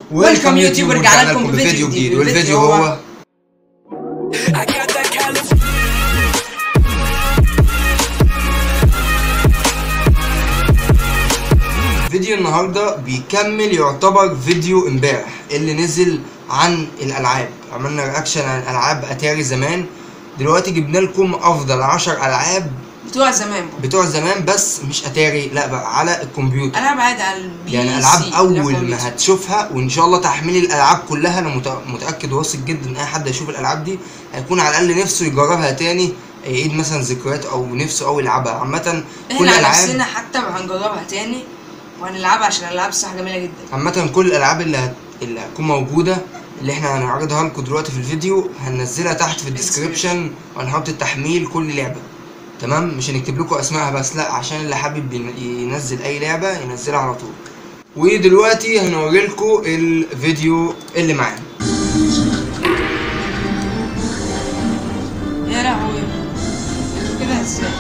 ويلكم يوتيوب رجعنا لكم بفيديو جديد والفيديو هو I got that California. فيديو النهارده بيكمل يعتبر فيديو امبارح اللي نزل عن الالعاب عملنا رياكشن عن العاب اتاري زمان دلوقتي جبنا لكم افضل عشر العاب بتوع زمان برضه بتوع زمان بس مش اتاري لا بقى على الكمبيوتر العاب عادي على البي يعني سي العاب اول الكمبيوتر. ما هتشوفها وان شاء الله تحميل الالعاب كلها انا مت- متاكد واثق جدا ان اي حد هيشوف الالعاب دي هيكون على الاقل نفسه يجربها تاني يعيد مثلا ذكريات او نفسه او يلعبها عامه كل احنا على الالعاب نفسنا حتى هنجربها تاني وهنلعبها عشان الالعاب الصراحه جميله جدا عامة كل الألعاب اللي هت... اللي هتكون موجودة اللي احنا هنعرضها لكم دلوقتي في الفيديو هننزلها تحت في الديسكريبشن وهنحط التحميل كل لعبة تمام مش هنكتب لكم اسمائها بس لا عشان اللي حابب ين- ينزل اي لعبة ينزلها على طول ودلوقتي هنوري لكم الفيديو اللي معانا يا لهوي كده ازاي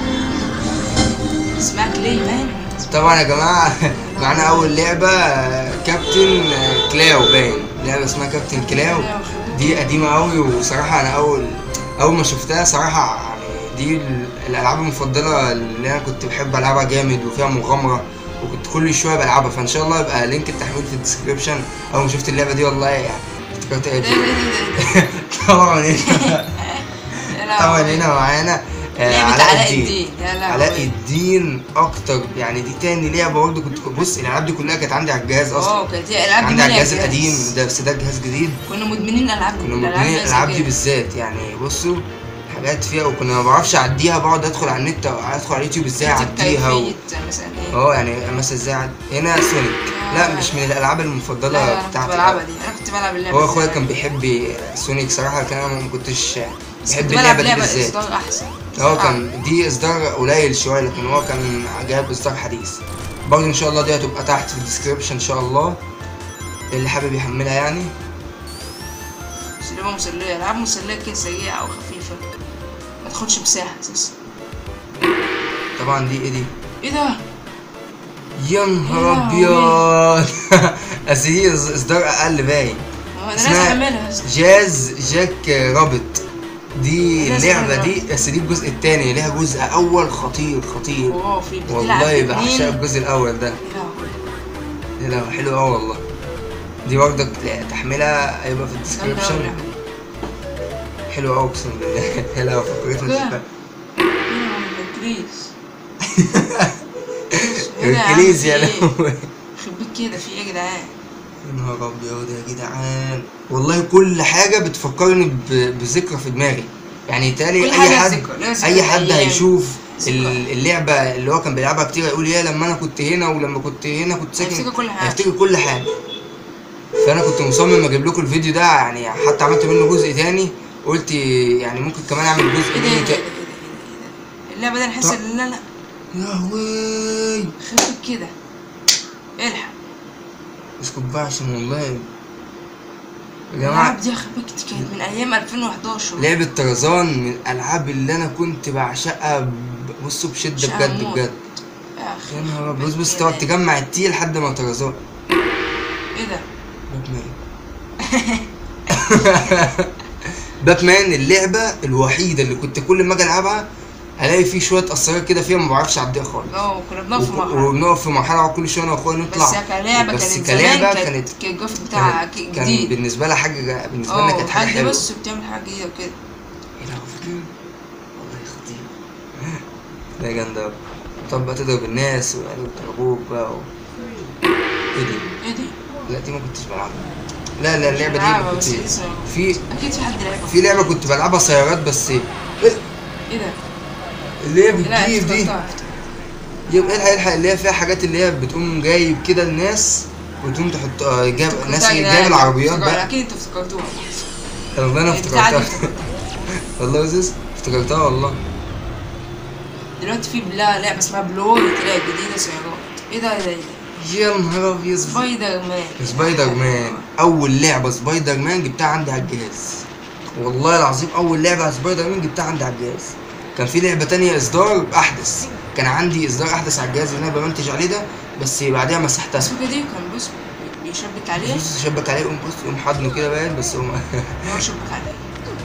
اسمها كلي مان طبعا يا جماعة معانا أول لعبة آه، كابتن آه، كلاو باين لعبة اسمها كابتن كلاو دي قديمة أوي وصراحة أنا أول أول ما شفتها صراحة يعني دي ال- الألعاب المفضلة اللي أنا كنت بحب ألعبها جامد وفيها مغامرة وكنت كل شوية بلعبها فإن شاء الله يبقى لينك التحميل في الديسكريبشن أول ما شفت اللعبة دي والله يعني افتكرت إيه ده- دي. ده- ده- طبعا هنا ده. يا لهوي. طبعا هنا معانا آه، لعبة علاء الدين يا لهوي. علاء الدين أكتر يعني دي تاني لعبة برضه كنت بص الألعاب دي كلها كانت عندي على الجهاز أصلا اه كانت دي العاب عندي دي على مالية الجهاز جهاز. القديم ده بس ده جهاز جديد كنا مدمنين الالعاب كنا الألعاب مدمنين دي الالعاب دي جامد. بالذات يعني بصوا حاجات فيها وكنا ما بعرفش اعديها بقعد ادخل على النت او ادخل على اليوتيوب ازاي اعديها و... كيفية مثلا ايه اه يعني مثلا ازاي أعد- هنا سونيك لا مش من الالعاب لا المفضله لا، انا كنت بتاعتي بلعبها دي انا كنت بلعب اللعبه هو دي اخويا زمان. كان بيحب سونيك صراحه لكن انا ما كنتش بس بحب كنت بلعب اللعبه دي لعبه بالذات اصدار احسن هو كان دي اصدار قليل شويه لكن هو كان جايب اصدار حديث برضه ان شاء الله دي هتبقى تحت في الديسكريبشن ان شاء الله اللي حابب يحملها يعني بس لعبه مسليه العاب مسليه كده سريعه او خفيفه ما تاخدش مساحه اساسا طبعا دي ايه دي ايه ده يا نهار يا ابيض اصل دي اصدار اقل باين هو انا لازم اسمها اعملها جاز جاك رابط دي لازم اللعبة أعملها. دي بس دي الجزء التاني ليها جزء أول خطير خطير واو في بتلعب والله باتنين. بعشق الجزء الأول ده يا لهوي. يا لهوي حلو أوي والله دي برضك تحميلها هيبقى في جامدة أوي الديسكريبشن اللعبة دي. حلو أوي أقسم بالله يا لهوي فكرتني كده. بال- يا لهوي، الكريس إيه ده يا عم، الكليز يا في إيه؟ لهوي يخرب بيت كده في ايه يا جدعان يا نهار ابيض يا جدعان والله كل حاجه بتفكرني ب- بذكرى في دماغي يعني تالي كل اي حاجة حد ذكرى، لها ذكرى اي حد أيام. هيشوف ذكرى. ال- اللعبه اللي هو كان بيلعبها كتير هيقول يا لما انا كنت هنا ولما كنت هنا كنت ساكن هيفتكر كل حاجة. هيفتكر ككل حاجه فانا كنت مصمم اجيب لكم الفيديو ده يعني حتى عملت منه جزء تاني قلت يعني ممكن كمان اعمل جزء ايه ده ايه تاني ده ايه ك- ده ايه ده اللعبه دي انا حاسس طب. ان لا لا يا لهوي يخرب بيت كده الحق اسكت بقى عشان والله يا جماعه الالعاب دي يخرب بيت كانت من ايام 2011 لعبة طرزان من الألعاب اللي أنا كنت بعشقها ب- بصوا بشدة بعشقها بجد موت. بجد يا اخي يا نهار أبيض بص بص إيه تقعد ده؟ تجمع التي لحد ما طرزان ايه ده باتمان باتمان اللعبة الوحيدة اللي كنت كل ما أجي ألعبها ألاقي فيه شوية أسرار كده فيها ما بعرفش أعديها خالص اه كنا بنقف في وك- مرحله وبنقف في مرحلة وقعد كل شوية أنا وأخويا نطلع بس كلعبه بس كانت كلعبة زمان كانت كانت كان الجرافيك بتاعها كان, ك- كان جديد بالنسبة لها حاجة بالنسبة لنا اه كانت حاجة حد حلوة بص بتعمل حاجه جديده وكده ايه ده هو فاكر والله خطير ده جامدة أوي طب بقى تضرب الناس وقالوا ضربوك بقى و... ايه دي؟ ايه دي لا دي ما كنتش بلعبها لا لا اللعبة دي بلعبها ما بس كنت لسه- في اكيد في حد لعبها في لعبة كنت بلعبها سيارات بس ايه ايه ده اللي هي لا بتجيب دي افتكرتها، افتكرتها. يبقى الحق الحق اللي هي فيها حاجات اللي هي بتقوم جايب كده الناس وتقوم تحط آه، جاب ناس افتكرتها يا جايب جدعان. العربيات افتكر- بقى اكيد انتوا افتكرتوها والله انا البتاعة دي افتكرتها والله يا زيز افتكرتها والله دلوقتي في لا لعبه اسمها بلور طلعت جديده سيارات ايه ده ايه ده ايه ده يا نهار ابيض سبايدر مان سبايدر مان اول لعبه سبايدر مان جبتها عندي على الجهاز والله العظيم اول لعبه على سبايدر مان جبتها عندي على الجهاز كان في لعبه تانية اصدار احدث كان عندي اصدار احدث على الجهاز اللي انا بمنتج عليه ده بس بعدها مسحتها السوكة دي كان بص بي- يشبك عليه بص شبك عليه قوم بص يقوم حضنه كده باين بس هو هو شبك عليه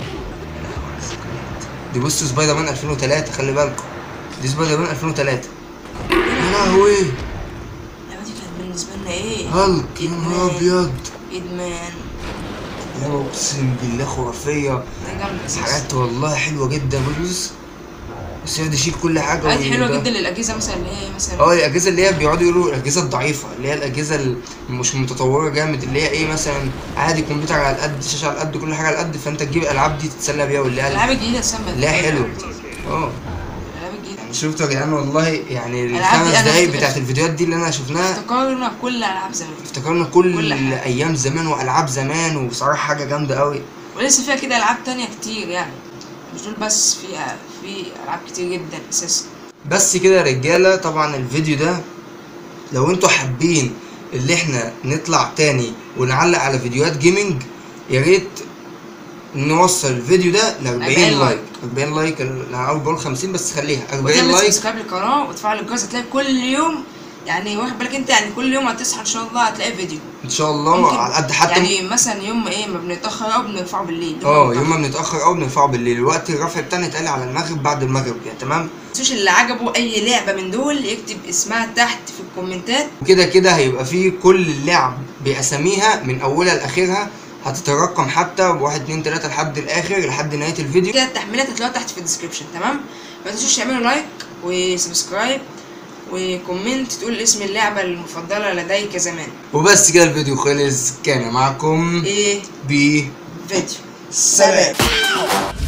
دي بص سبايدر مان 2003 خلي بالكم دي سبايدر مان 2003 يا لهوي اللعبة دي كانت بالنسبة لنا ايه؟ هالك يا نهار إدمان. ابيض ادمان يا اقسم بالله خرافيه ده جامد اساسا حاجات والله حلوه جدا بص بس يقعد يشيل كل حاجه حاجات حلوة وده- جدا للأجهزة مثلا اللي هي مثلا اه الاجهزه اللي هي بيقعدوا يقولوا الاجهزه الضعيفه اللي هي الاجهزه اللي مش متطوره جامد اللي هي ايه مثلا عادي كمبيوتر على القد شاشه على القد كل حاجه على القد فانت تجيب الالعاب دي تتسلى بيها واللي هي الألعاب الجديدة سامة اللي هي حلوه اه الألعاب الجديدة يعني شفتوا يا جدعان والله يعني الألعاب دي الخمس أنا دقايق افتكر- بتاعت الفيديوهات دي اللي انا شفناها افتكرنا كل ألعاب زمان افتكرنا كل, كل حاجة. ايام زمان والعاب زمان وبصراحه حاجه جامده قوي ولسه فيها كده ألعاب تانية كتير يعني مش دول بس في في ألعاب كتير جدا أساسا بس كده يا رجاله طبعا الفيديو ده لو انتوا حابين اللي احنا نطلع تاني ونعلق على فيديوهات جيمنج يا ريت نوصل الفيديو ده ل 40 40 لايك لايك. 40 لايك انا اول بقول 50 بس خليها 40 وتعمل لايك سبسكرايب للقناة وتفعل الجرس هتلاقي كل يوم يعني واخد بالك انت يعني كل يوم هتصحى ان شاء الله هتلاقي فيديو ان شاء الله ممكن على قد حتى يعني مثلا يوم ما ايه ما بنتأخر أو بنرفعه بالليل اه ما يوم ما بنتاخر او بنرفعه بالليل الوقت الرفع بتاعنا يتقال على المغرب بعد المغرب كده تمام تنسوش اللي عجبه اي لعبه من دول يكتب اسمها تحت في الكومنتات وكده كده هيبقى فيه كل اللعب باساميها من اولها لاخرها هتترقم حتى بواحد اتنين تلاته لحد الاخر لحد نهايه الفيديو كده التحميلات هتلاقوها تحت في الديسكربشن تمام ما تنسوش تعملوا لايك وسبسكرايب وكومنت تقول اسم اللعبه المفضله لديك زمان وبس كده الفيديو خلص كان معكم ايه ب فيديو سلام